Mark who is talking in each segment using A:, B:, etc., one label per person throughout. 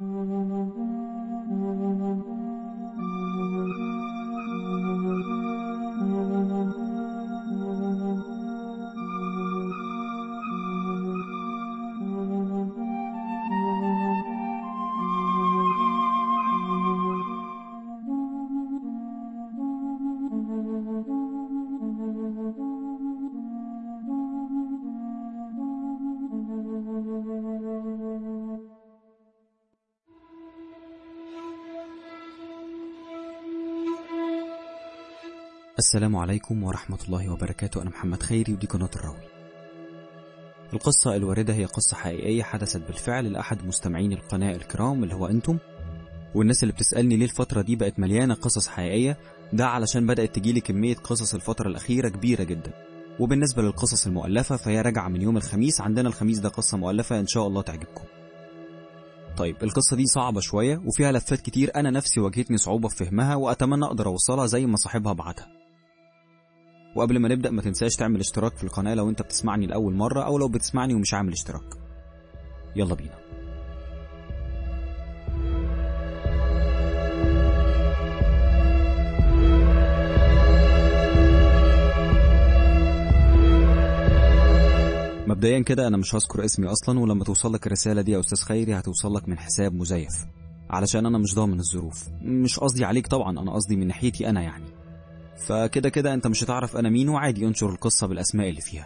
A: السلام عليكم ورحمة الله وبركاته أنا محمد خيري ودي قناة الراوي القصة الواردة هي قصة حقيقية حدثت بالفعل لأحد مستمعين القناة الكرام اللي هو أنتم والناس اللي بتسألني ليه الفترة دي بقت مليانة قصص حقيقية ده علشان بدأت تجيلي كمية قصص الفترة الأخيرة كبيرة جدا وبالنسبة للقصص المؤلفة فهي راجعة من يوم الخميس عندنا الخميس ده قصة مؤلفة إن شاء الله تعجبكم طيب القصة دي صعبة شوية وفيها لفات كتير أنا نفسي واجهتني صعوبة في فهمها وأتمنى أقدر أوصلها زي ما صاحبها بعتها وقبل ما نبدأ ما تنساش تعمل اشتراك في القناة لو انت بتسمعني لأول مرة أو لو بتسمعني ومش عامل اشتراك يلا بينا مبدئيا كده انا مش هذكر اسمي اصلا ولما توصلك الرسالة دي يا استاذ خيري هتوصلك من حساب مزيف علشان انا مش ضامن الظروف مش قصدي عليك طبعا انا قصدي من ناحيتي انا يعني فكده كده انت مش هتعرف انا مين وعادي انشر القصة بالاسماء اللي فيها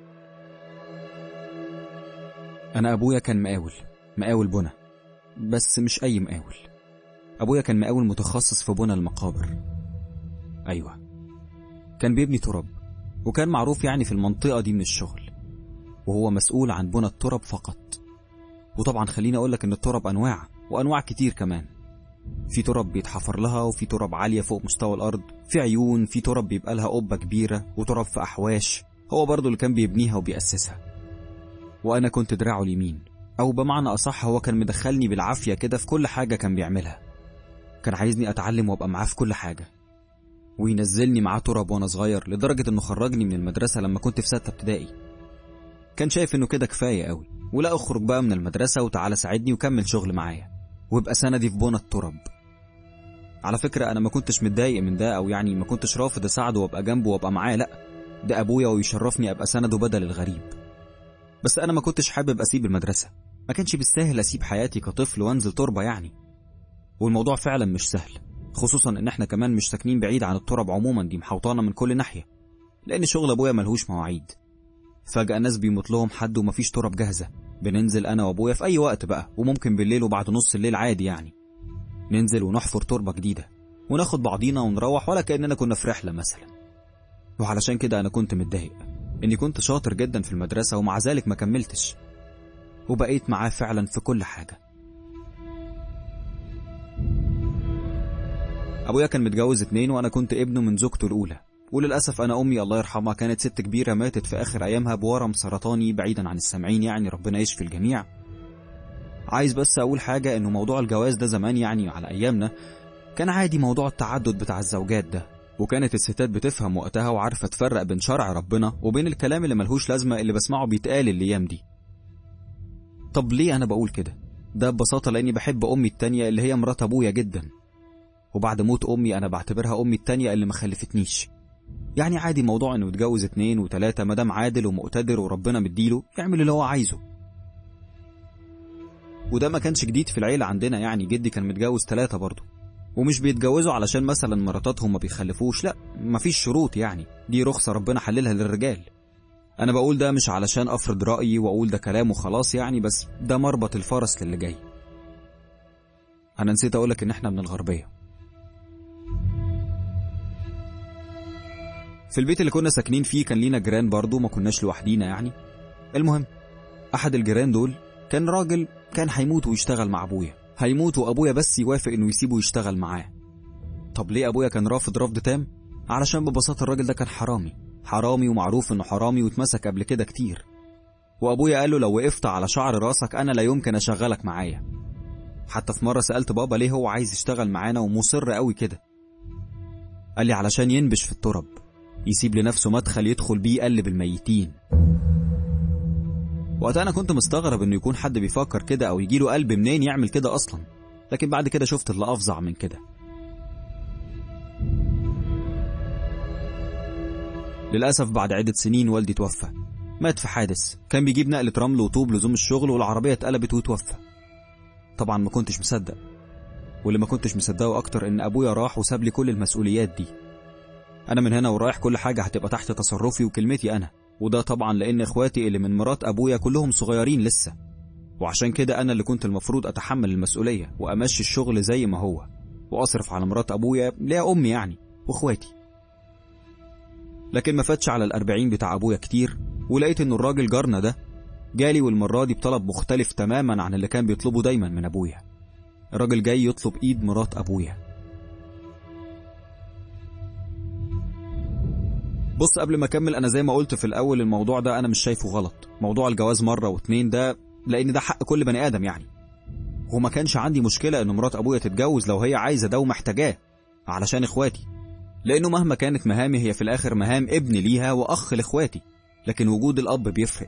A: انا ابويا كان مقاول مقاول بنا بس مش اي مقاول ابويا كان مقاول متخصص في بنا المقابر ايوه كان بيبني تراب وكان معروف يعني في المنطقة دي من الشغل وهو مسؤول عن بنا التراب فقط وطبعا خليني اقولك ان التراب انواع وانواع كتير كمان في تراب بيتحفر لها وفي تراب عالية فوق مستوى الأرض في عيون في تراب بيبقى لها قبة كبيرة وتراب في أحواش هو برضه اللي كان بيبنيها وبيأسسها وأنا كنت دراعه اليمين أو بمعنى أصح هو كان مدخلني بالعافية كده في كل حاجة كان بيعملها كان عايزني أتعلم وأبقى معاه في كل حاجة وينزلني معاه تراب وأنا صغير لدرجة إنه خرجني من المدرسة لما كنت في ستة ابتدائي كان شايف إنه كده كفاية قوي ولا أخرج بقى من المدرسة وتعالى ساعدني وكمل شغل معايا ويبقى سندي في بنا التراب على فكرة أنا ما كنتش متضايق من ده أو يعني ما كنتش رافض أساعده وأبقى جنبه وأبقى معاه لأ ده أبويا ويشرفني أبقى سنده بدل الغريب بس أنا ما كنتش حابب أسيب المدرسة ما كانش بالساهل أسيب حياتي كطفل وأنزل تربة يعني والموضوع فعلا مش سهل خصوصا إن إحنا كمان مش ساكنين بعيد عن التراب عموما دي محوطانة من كل ناحية لأن شغل أبويا ملهوش مواعيد فجأة ناس بيموت لهم حد ومفيش تراب جاهزة بننزل أنا وأبويا في أي وقت بقى وممكن بالليل وبعد نص الليل عادي يعني ننزل ونحفر تربة جديدة وناخد بعضينا ونروح ولا كأننا كنا في رحلة مثلا وعلشان كده أنا كنت متضايق إني كنت شاطر جدا في المدرسة ومع ذلك ما كملتش وبقيت معاه فعلا في كل حاجة أبويا كان متجوز اتنين وأنا كنت ابنه من زوجته الأولى وللأسف أنا أمي الله يرحمها كانت ست كبيرة ماتت في آخر أيامها بورم سرطاني بعيدا عن السامعين يعني ربنا يشفي الجميع عايز بس أقول حاجة إنه موضوع الجواز ده زمان يعني على أيامنا كان عادي موضوع التعدد بتاع الزوجات ده وكانت الستات بتفهم وقتها وعارفة تفرق بين شرع ربنا وبين الكلام اللي ملهوش لازمة اللي بسمعه بيتقال الأيام دي طب ليه أنا بقول كده؟ ده ببساطة لأني بحب أمي التانية اللي هي مرات أبويا جدا وبعد موت أمي أنا بعتبرها أمي التانية اللي ما خلفتنيش يعني عادي موضوع انه يتجوز اتنين وتلاتة مدام عادل ومقتدر وربنا مديله يعمل اللي هو عايزه وده ما كانش جديد في العيلة عندنا يعني جدي كان متجوز تلاتة برضه ومش بيتجوزوا علشان مثلا مراتاتهم ما بيخلفوش لا مفيش شروط يعني دي رخصة ربنا حللها للرجال انا بقول ده مش علشان افرض رأيي واقول ده كلام وخلاص يعني بس ده مربط الفرس للي جاي انا نسيت اقولك ان احنا من الغربيه في البيت اللي كنا ساكنين فيه كان لينا جيران برضه ما كناش لوحدينا يعني المهم احد الجيران دول كان راجل كان هيموت ويشتغل مع ابويا هيموت وابويا بس يوافق انه يسيبه يشتغل معاه طب ليه ابويا كان رافض رفض تام علشان ببساطه الراجل ده كان حرامي حرامي ومعروف انه حرامي واتمسك قبل كده كتير وابويا قال له لو وقفت على شعر راسك انا لا يمكن اشغلك معايا حتى في مره سالت بابا ليه هو عايز يشتغل معانا ومصر قوي كده قال لي علشان ينبش في التراب يسيب لنفسه مدخل يدخل بيه يقلب الميتين وقتها انا كنت مستغرب انه يكون حد بيفكر كده او يجيله قلب منين يعمل كده اصلا لكن بعد كده شفت اللي افظع من كده للاسف بعد عده سنين والدي توفى مات في حادث كان بيجيب نقلة رمل وطوب لزوم الشغل والعربية اتقلبت وتوفى طبعا ما كنتش مصدق واللي ما كنتش مصدقه اكتر ان ابويا راح وساب لي كل المسؤوليات دي انا من هنا ورايح كل حاجة هتبقى تحت تصرفي وكلمتي انا وده طبعا لان اخواتي اللي من مرات ابويا كلهم صغيرين لسه وعشان كده انا اللي كنت المفروض اتحمل المسؤولية وامشي الشغل زي ما هو واصرف على مرات ابويا اللي هي امي يعني واخواتي لكن ما فاتش على الأربعين بتاع أبويا كتير ولقيت إنه الراجل جارنا ده جالي والمرة دي بطلب مختلف تماما عن اللي كان بيطلبه دايما من أبويا الراجل جاي يطلب إيد مرات أبويا بص قبل ما أكمل أنا زي ما قلت في الأول الموضوع ده أنا مش شايفه غلط موضوع الجواز مرة واتنين ده لأن ده حق كل بني آدم يعني وما كانش عندي مشكلة إن مرات أبويا تتجوز لو هي عايزة ده ومحتاجاه علشان إخواتي لأنه مهما كانت مهامي هي في الآخر مهام ابن ليها وأخ لإخواتي لكن وجود الأب بيفرق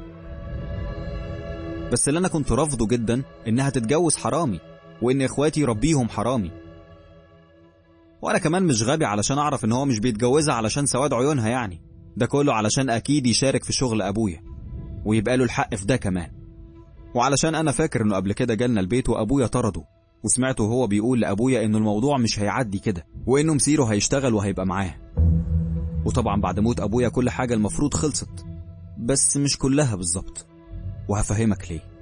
A: بس اللي أنا كنت رافضه جدا إنها تتجوز حرامي وإن إخواتي يربيهم حرامي وأنا كمان مش غبي علشان أعرف إن هو مش بيتجوزها علشان سواد عيونها يعني ده كله علشان أكيد يشارك في شغل أبويا ويبقى له الحق في ده كمان وعلشان أنا فاكر إنه قبل كده جالنا البيت وأبويا طرده وسمعته وهو بيقول لأبويا إنه الموضوع مش هيعدي كده وإنه مسيره هيشتغل وهيبقى معاه وطبعا بعد موت أبويا كل حاجة المفروض خلصت بس مش كلها بالظبط وهفهمك ليه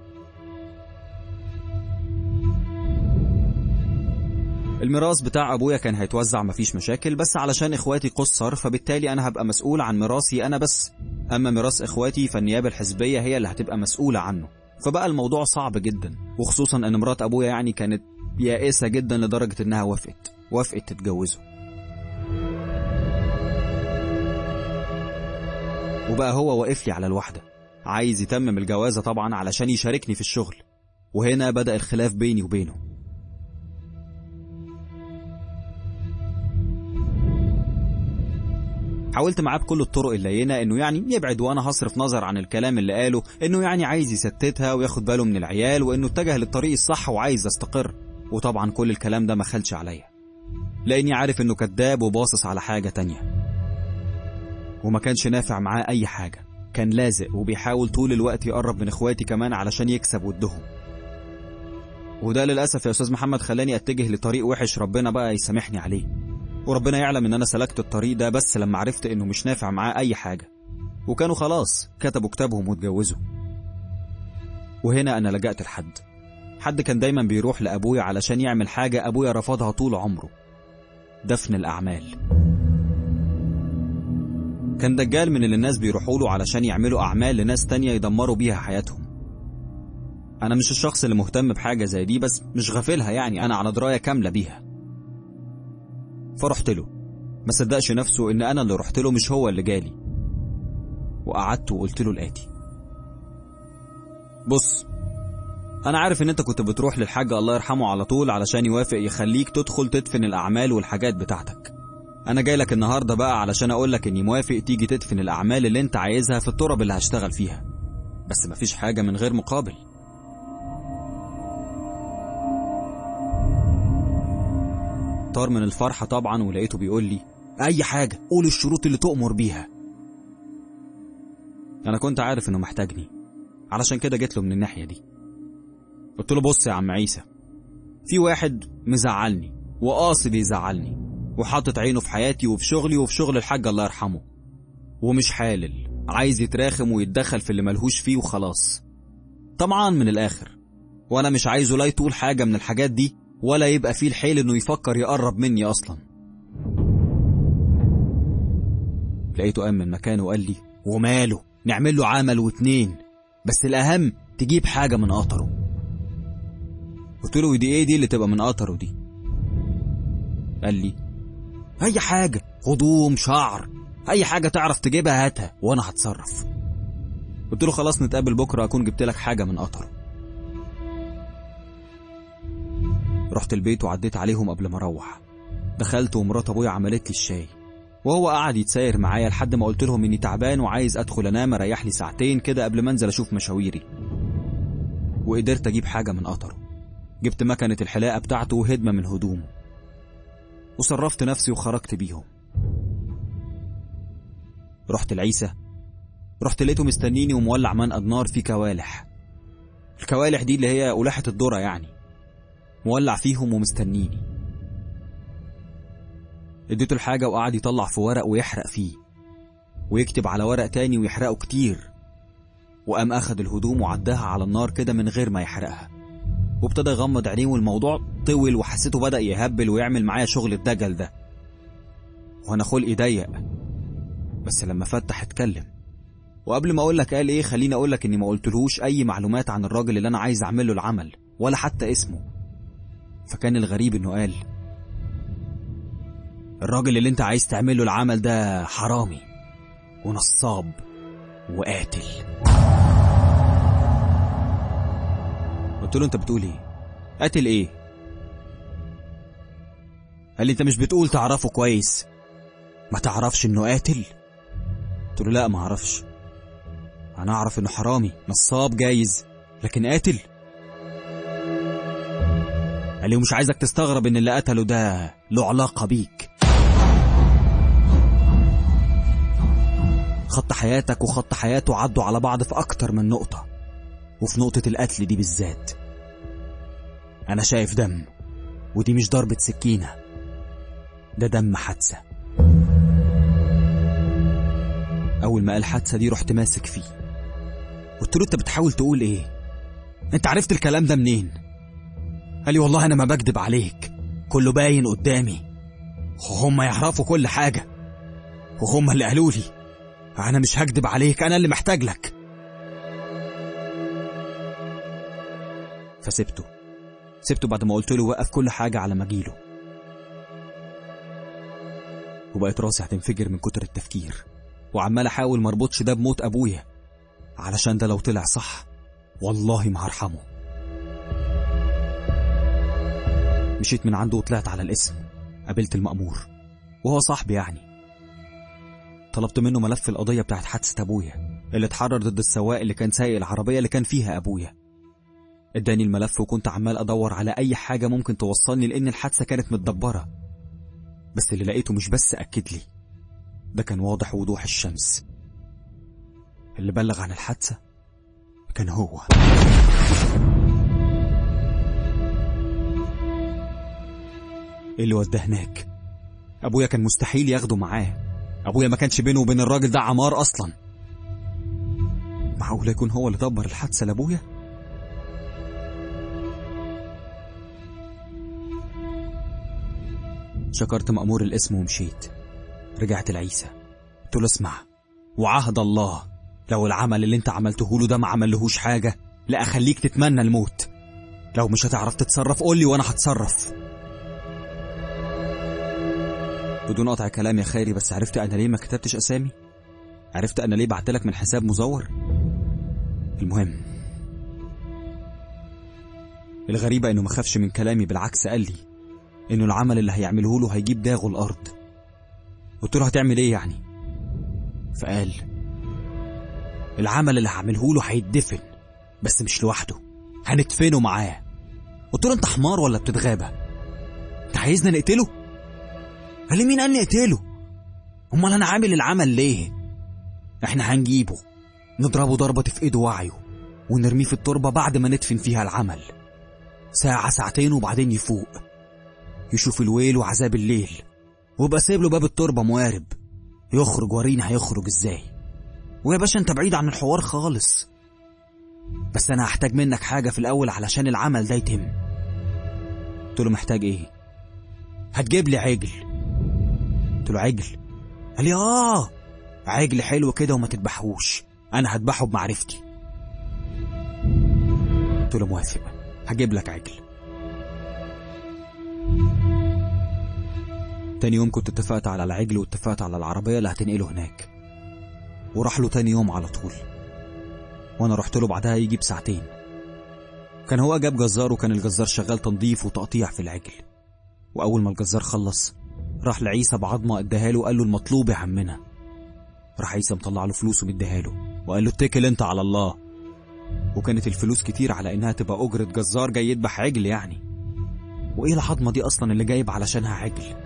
A: الميراث بتاع أبويا كان هيتوزع مفيش مشاكل بس علشان إخواتي قصر فبالتالي أنا هبقى مسؤول عن ميراثي أنا بس أما ميراث إخواتي فالنيابة الحزبية هي اللي هتبقى مسؤولة عنه فبقى الموضوع صعب جدا وخصوصا ان مرات ابويا يعني كانت يائسة جدا لدرجة انها وافقت وافقت تتجوزه وبقى هو واقف لي على الواحدة عايز يتمم الجوازة طبعا علشان يشاركني في الشغل وهنا بدأ الخلاف بيني وبينه حاولت معاه بكل الطرق اللينة انه يعني يبعد وانا هصرف نظر عن الكلام اللي قاله انه يعني عايز يستتها وياخد باله من العيال وانه اتجه للطريق الصح وعايز يستقر وطبعا كل الكلام ده ما خلش عليا لاني عارف انه كذاب وباصص على حاجة تانية وما كانش نافع معاه اي حاجة كان لازق وبيحاول طول الوقت يقرب من اخواتي كمان علشان يكسب ودهم وده للأسف يا أستاذ محمد خلاني أتجه لطريق وحش ربنا بقى يسامحني عليه وربنا يعلم ان انا سلكت الطريق ده بس لما عرفت انه مش نافع معاه اي حاجة وكانوا خلاص كتبوا كتابهم واتجوزوا وهنا انا لجأت لحد حد كان دايما بيروح لابويا علشان يعمل حاجة ابويا رفضها طول عمره دفن الاعمال كان دجال من اللي الناس بيروحوا له علشان يعملوا اعمال لناس تانية يدمروا بيها حياتهم انا مش الشخص اللي مهتم بحاجة زي دي بس مش غافلها يعني انا على دراية كاملة بيها فرحت له ما صدقش نفسه ان انا اللي رحت له مش هو اللي جالي وقعدت وقلت له الاتي بص انا عارف ان انت كنت بتروح للحاج الله يرحمه على طول علشان يوافق يخليك تدخل تدفن الاعمال والحاجات بتاعتك انا جاي لك النهارده بقى علشان اقول لك اني موافق تيجي تدفن الاعمال اللي انت عايزها في التراب اللي هشتغل فيها بس مفيش حاجه من غير مقابل طار من الفرحة طبعا ولقيته بيقول لي أي حاجة قول الشروط اللي تؤمر بيها أنا كنت عارف إنه محتاجني علشان كده جيت له من الناحية دي قلت له بص يا عم عيسى في واحد مزعلني وقاصد يزعلني وحاطط عينه في حياتي وفي شغلي وفي شغل الحاج الله يرحمه ومش حالل عايز يتراخم ويتدخل في اللي ملهوش فيه وخلاص طبعا من الآخر وأنا مش عايزه لا يطول حاجة من الحاجات دي ولا يبقى فيه الحيل انه يفكر يقرب مني اصلا لقيته قام من مكانه وقال لي وماله نعمل له عمل واتنين بس الاهم تجيب حاجة من قطره قلت له ودي ايه دي اللي تبقى من قطره دي قال لي اي حاجة هدوم شعر اي حاجة تعرف تجيبها هاتها وانا هتصرف قلت له خلاص نتقابل بكرة اكون جبت لك حاجة من قطره رحت البيت وعديت عليهم قبل ما اروح دخلت ومرات ابويا عملت لي الشاي وهو قعد يتساير معايا لحد ما قلت لهم اني تعبان وعايز ادخل انام اريح لي ساعتين كده قبل ما انزل اشوف مشاويري وقدرت اجيب حاجه من قطره جبت مكنه الحلاقه بتاعته وهدمه من هدومه وصرفت نفسي وخرجت بيهم رحت العيسى رحت لقيته مستنيني ومولع منقد نار فيه كوالح الكوالح دي اللي هي قلاحة الذرة يعني مولع فيهم ومستنيني اديته الحاجة وقعد يطلع في ورق ويحرق فيه ويكتب على ورق تاني ويحرقه كتير وقام أخد الهدوم وعداها على النار كده من غير ما يحرقها وابتدى يغمض عينيه والموضوع طول وحسيته بدأ يهبل ويعمل معايا شغل الدجل ده وأنا خلقي ضيق بس لما فتح اتكلم وقبل ما اقول لك قال ايه خليني اقول لك اني ما قلتلهوش اي معلومات عن الراجل اللي انا عايز اعمل له العمل ولا حتى اسمه فكان الغريب انه قال الراجل اللي انت عايز تعمل له العمل ده حرامي ونصاب وقاتل قلت له انت بتقول ايه قاتل ايه قال لي انت مش بتقول تعرفه كويس ما تعرفش انه قاتل قلت له لا ما اعرفش انا اعرف انه حرامي نصاب جايز لكن قاتل قال لي ومش عايزك تستغرب ان اللي قتله ده له علاقه بيك خط حياتك وخط حياته عدوا على بعض في اكتر من نقطه وفي نقطه القتل دي بالذات انا شايف دم ودي مش ضربه سكينه ده دم حادثه اول ما قال حادثه دي رحت ماسك فيه قلت له انت بتحاول تقول ايه انت عرفت الكلام ده منين قال لي والله انا ما بكدب عليك كله باين قدامي وهم يعرفوا كل حاجه وهم اللي قالوا لي انا مش هكدب عليك انا اللي محتاج لك فسبته سبته بعد ما قلت له وقف كل حاجه على ما اجيله وبقت راسي هتنفجر من كتر التفكير وعمال احاول مربطش ده بموت ابويا علشان ده لو طلع صح والله ما هرحمه مشيت من عنده وطلعت على الاسم قابلت المأمور وهو صاحبي يعني طلبت منه ملف القضية بتاعت حادثة أبويا اللي اتحرر ضد السواق اللي كان سايق العربية اللي كان فيها أبويا اداني الملف وكنت عمال أدور على أي حاجة ممكن توصلني لأن الحادثة كانت متدبرة بس اللي لقيته مش بس أكد لي ده كان واضح وضوح الشمس اللي بلغ عن الحادثة كان هو ايه اللي وداه هناك ابويا كان مستحيل ياخده معاه ابويا ما كانش بينه وبين الراجل ده عمار اصلا معقول يكون هو اللي دبر الحادثه لابويا شكرت مأمور الاسم ومشيت رجعت لعيسى قلت له اسمع وعهد الله لو العمل اللي انت عملته له ده ما عملهوش حاجة لا اخليك تتمنى الموت لو مش هتعرف تتصرف قولي وانا هتصرف بدون قطع كلام يا خيري بس عرفت انا ليه ما كتبتش اسامي عرفت انا ليه بعتلك من حساب مزور المهم الغريبة انه ما خافش من كلامي بالعكس قال لي انه العمل اللي هيعمله له هيجيب داغه الارض قلت له هتعمل ايه يعني فقال العمل اللي هعمله له هيتدفن بس مش لوحده هندفنه معاه قلت له انت حمار ولا بتتغابى انت عايزنا نقتله قال لي مين قال نقتله امال انا عامل العمل ليه احنا هنجيبه نضربه ضربة تفقده وعيه ونرميه في التربة بعد ما ندفن فيها العمل ساعة ساعتين وبعدين يفوق يشوف الويل وعذاب الليل ويبقى سايب له باب التربة موارب يخرج ورينا هيخرج ازاي ويا باشا انت بعيد عن الحوار خالص بس انا هحتاج منك حاجة في الاول علشان العمل ده يتم قلت له محتاج ايه هتجيب لي عجل قلت له عجل قال لي اه عجل حلو كده وما تذبحوش انا هذبحه بمعرفتي قلت له موافق هجيب لك عجل تاني يوم كنت اتفقت على العجل واتفقت على العربية اللي هتنقله هناك وراح له تاني يوم على طول وانا رحت له بعدها يجي بساعتين كان هو جاب جزار وكان الجزار شغال تنظيف وتقطيع في العجل واول ما الجزار خلص راح لعيسى بعظمة اداها له وقال له المطلوب يا عمنا راح عيسى مطلع له فلوس ومديها له وقال له اتكل انت على الله وكانت الفلوس كتير على انها تبقى اجرة جزار جاي يذبح عجل يعني وايه العظمة دي اصلا اللي جايب علشانها عجل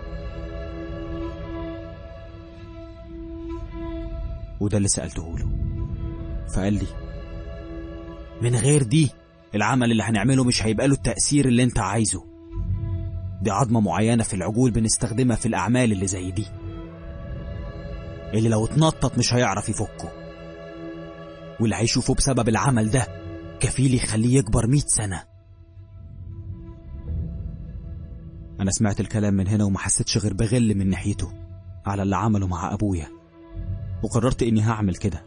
A: وده اللي سألته له فقال لي من غير دي العمل اللي هنعمله مش هيبقى له التأثير اللي انت عايزه دي عظمة معينة في العجول بنستخدمها في الأعمال اللي زي دي اللي لو اتنطط مش هيعرف يفكه واللي هيشوفه بسبب العمل ده كفيل يخليه يكبر مئة سنة أنا سمعت الكلام من هنا وما حسيتش غير بغل من ناحيته على اللي عمله مع أبويا وقررت إني هعمل كده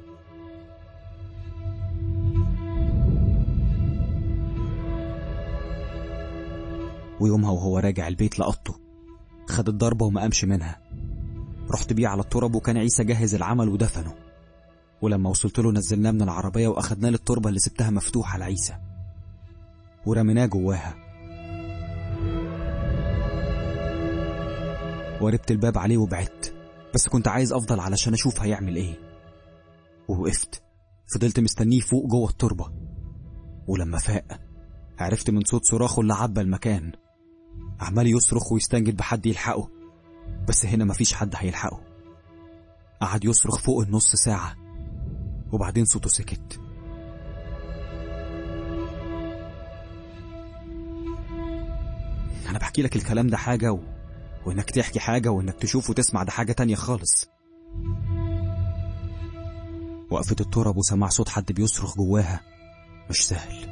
A: ويومها وهو راجع البيت لقطه خد الضربة وما قامش منها رحت بيه على التراب وكان عيسى جهز العمل ودفنه ولما وصلت له نزلناه من العربية وأخدناه للتربة اللي سبتها مفتوحة لعيسى ورميناه جواها وربت الباب عليه وبعدت بس كنت عايز أفضل علشان أشوف هيعمل إيه ووقفت فضلت مستنيه فوق جوه التربة ولما فاق عرفت من صوت صراخه اللي عبى المكان عمال يصرخ ويستنجد بحد يلحقه بس هنا مفيش حد هيلحقه قعد يصرخ فوق النص ساعة وبعدين صوته سكت أنا بحكي لك الكلام ده حاجة و... وإنك تحكي حاجة وإنك تشوف وتسمع ده حاجة تانية خالص وقفة التراب وسمع صوت حد بيصرخ جواها مش سهل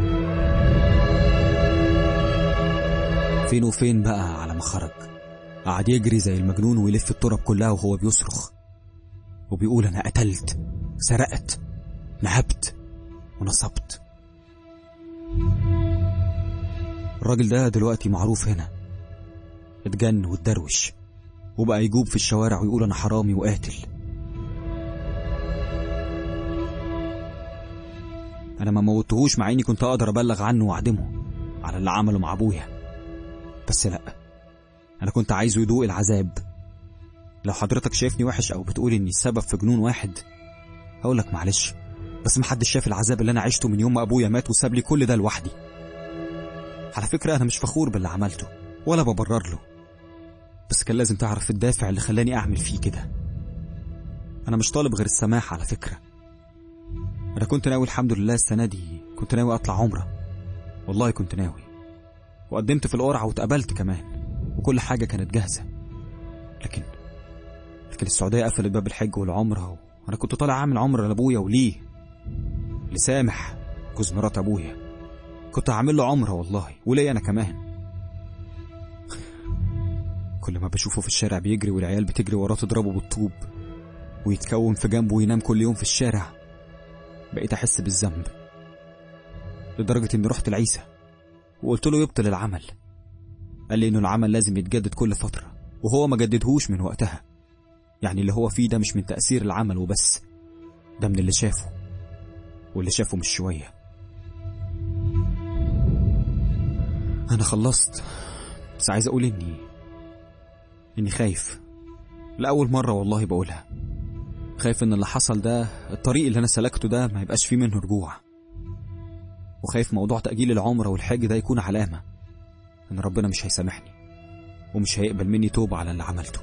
A: فين وفين بقى على ما خرج قعد يجري زي المجنون ويلف التراب كلها وهو بيصرخ وبيقول أنا قتلت سرقت نهبت ونصبت الراجل ده دلوقتي معروف هنا اتجن واتدروش وبقى يجوب في الشوارع ويقول أنا حرامي وقاتل أنا ما موتهوش مع إني كنت أقدر أبلغ عنه وأعدمه على اللي عمله مع أبويا بس لأ أنا كنت عايزه يدوق العذاب لو حضرتك شايفني وحش أو بتقول إني السبب في جنون واحد هقولك معلش بس محدش شاف العذاب اللي أنا عشته من يوم ما أبويا مات وساب لي كل ده لوحدي على فكرة أنا مش فخور باللي عملته ولا ببرر له بس كان لازم تعرف الدافع اللي خلاني أعمل فيه كده أنا مش طالب غير السماح على فكرة أنا كنت ناوي الحمد لله السنة دي كنت ناوي أطلع عمرة والله كنت ناوي وقدمت في القرعة واتقبلت كمان وكل حاجة كانت جاهزة لكن لكن السعودية قفلت باب الحج والعمرة وأنا كنت طالع أعمل عمرة لأبويا وليه لسامح جوز مرات أبويا كنت هعمل له عمرة والله وليا أنا كمان كل ما بشوفه في الشارع بيجري والعيال بتجري وراه تضربه بالطوب ويتكون في جنبه وينام كل يوم في الشارع بقيت أحس بالذنب لدرجة إني رحت لعيسى وقلت له يبطل العمل قال لي إنه العمل لازم يتجدد كل فترة وهو ما جددهوش من وقتها يعني اللي هو فيه ده مش من تأثير العمل وبس ده من اللي شافه واللي شافه مش شوية أنا خلصت بس عايز أقول إني إني خايف لأول مرة والله بقولها خايف إن اللي حصل ده الطريق اللي أنا سلكته ده ما يبقاش فيه منه رجوع وخايف موضوع تأجيل العمرة والحج ده يكون علامة إن ربنا مش هيسامحني ومش هيقبل مني توبة على اللي عملته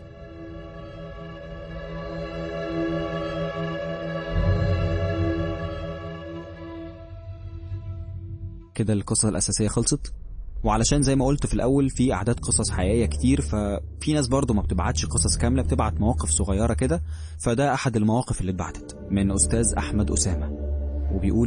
A: كده القصة الأساسية خلصت وعلشان زي ما قلت في الأول في أعداد قصص حقيقية كتير ففي ناس برضو ما بتبعتش قصص كاملة بتبعت مواقف صغيرة كده فده أحد المواقف اللي اتبعتت من أستاذ أحمد أسامة وبيقول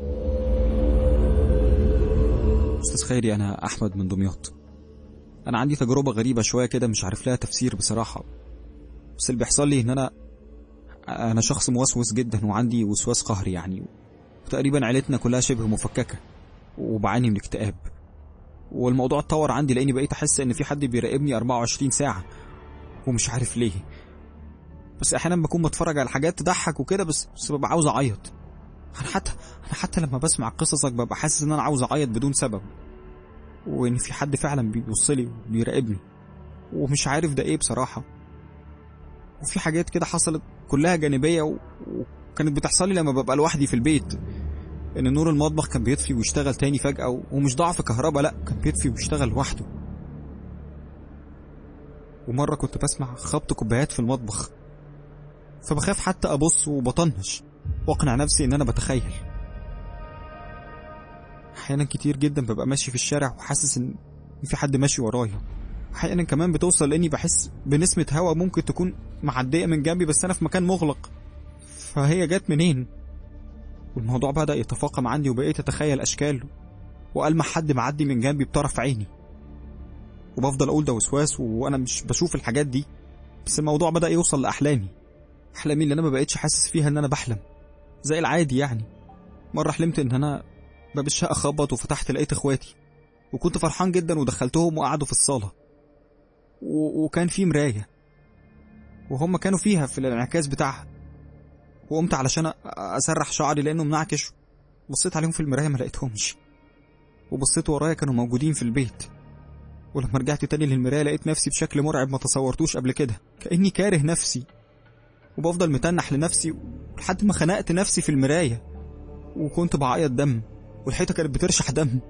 A: أستاذ خيري أنا أحمد من دمياط أنا عندي تجربة غريبة شوية كده مش عارف لها تفسير بصراحة بس اللي بيحصل لي إن أنا أنا شخص موسوس جدا وعندي وسواس قهري يعني وتقريبا عيلتنا كلها شبه مفككة وبعاني من اكتئاب والموضوع اتطور عندي لاني بقيت احس ان في حد بيراقبني 24 ساعه ومش عارف ليه بس احيانا بكون بتفرج على حاجات تضحك وكده بس بس ببقى عاوز اعيط انا حتى انا حتى لما بسمع قصصك ببقى حاسس ان انا عاوز اعيط بدون سبب وان في حد فعلا بيبص لي وبيراقبني ومش عارف ده ايه بصراحة وفي حاجات كده حصلت كلها جانبية و... وكانت بتحصل لي لما ببقى لوحدي في البيت ان نور المطبخ كان بيطفي ويشتغل تاني فجأة و... ومش ضعف كهرباء لا كان بيطفي ويشتغل لوحده ومرة كنت بسمع خبط كوبايات في المطبخ فبخاف حتى أبص وبطنش وأقنع نفسي إن أنا بتخيل أحيانا كتير جدا ببقى ماشي في الشارع وحاسس إن في حد ماشي ورايا أحيانا كمان بتوصل لإني بحس بنسمة هوا ممكن تكون معدية من جنبي بس أنا في مكان مغلق فهي جت منين والموضوع بدأ يتفاقم عندي وبقيت أتخيل أشكال وألمح حد معدي من جنبي بطرف عيني وبفضل أقول ده وسواس وأنا مش بشوف الحاجات دي بس الموضوع بدأ يوصل لأحلامي أحلامي اللي أنا ما بقتش حاسس فيها إن أنا بحلم زي العادي يعني مرة حلمت إن أنا باب الشقة خبط وفتحت لقيت إخواتي وكنت فرحان جدا ودخلتهم وقعدوا في الصالة و... وكان في مراية وهم كانوا فيها في الانعكاس بتاعها وقمت علشان أسرح شعري لأنه منعكش بصيت عليهم في المراية ما لقيتهمش وبصيت ورايا كانوا موجودين في البيت ولما رجعت تاني للمراية لقيت نفسي بشكل مرعب ما تصورتوش قبل كده كأني كاره نفسي وبفضل متنح لنفسي لحد ما خنقت نفسي في المراية وكنت بعيط دم والحيطة كانت بترشح دم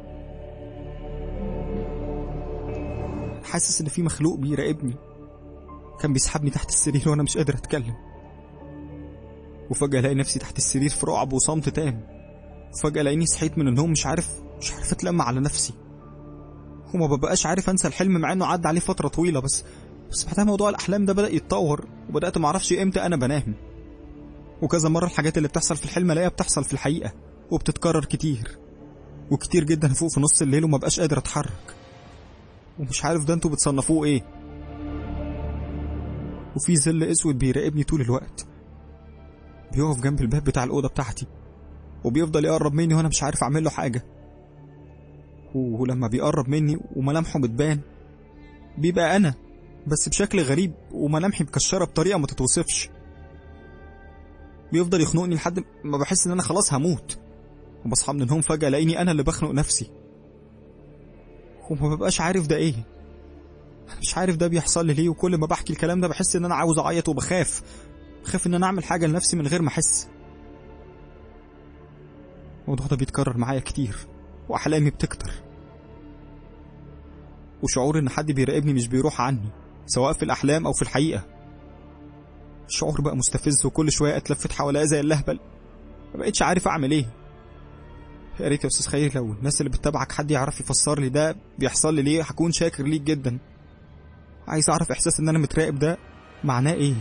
A: حاسس ان في مخلوق بيراقبني كان بيسحبني تحت السرير وانا مش قادر اتكلم وفجأة الاقي نفسي تحت السرير في رعب وصمت تام وفجأة الاقيني صحيت من النوم مش عارف مش عارف اتلم على نفسي وما ببقاش عارف انسى الحلم مع انه عدى عليه فترة طويلة بس بس بعدها موضوع الاحلام ده بدأ يتطور وبدأت معرفش امتى انا بنام وكذا مرة الحاجات اللي بتحصل في الحلم الاقيها بتحصل في الحقيقة وبتتكرر كتير وكتير جدا فوق في نص الليل وما بقاش قادر اتحرك ومش عارف ده انتوا بتصنفوه ايه وفي ظل اسود بيراقبني طول الوقت بيقف جنب الباب بتاع الأوضة بتاعتي وبيفضل يقرب مني وأنا مش عارف أعمل له حاجة ولما بيقرب مني وملامحه بتبان بيبقى أنا بس بشكل غريب وملامحي مكشرة بطريقة ما تتوصفش بيفضل يخنقني لحد ما بحس إن أنا خلاص هموت وبصحى من النوم فجأة ألاقيني أنا اللي بخنق نفسي وما ببقاش عارف ده إيه مش عارف ده بيحصل لي ليه وكل ما بحكي الكلام ده بحس إن أنا عاوز أعيط وبخاف بخاف إن أنا أعمل حاجة لنفسي من غير ما أحس الموضوع ده بيتكرر معايا كتير وأحلامي بتكتر وشعور إن حد بيراقبني مش بيروح عني سواء في الأحلام أو في الحقيقة الشعور بقى مستفز وكل شوية أتلفت حواليا زي اللهبل ما بقتش عارف أعمل إيه يا ريت يا أستاذ خير لو الناس اللي بتتابعك حد يعرف يفسر لي ده بيحصل لي ليه هكون شاكر ليك جدا عايز أعرف إحساس إن أنا متراقب ده معناه إيه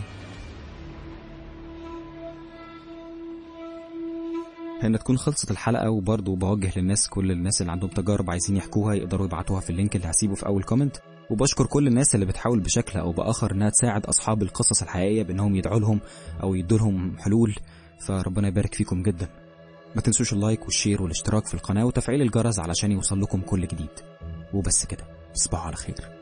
A: هنا تكون خلصت الحلقة وبرضه بوجه للناس كل الناس اللي عندهم تجارب عايزين يحكوها يقدروا يبعتوها في اللينك اللي هسيبه في أول كومنت وبشكر كل الناس اللي بتحاول بشكل أو بآخر إنها تساعد أصحاب القصص الحقيقية بإنهم يدعوا لهم أو يدوا لهم حلول فربنا يبارك فيكم جدا ما تنسوش اللايك والشير والاشتراك في القناة وتفعيل الجرس علشان يوصل لكم كل جديد وبس كده تصبحوا على خير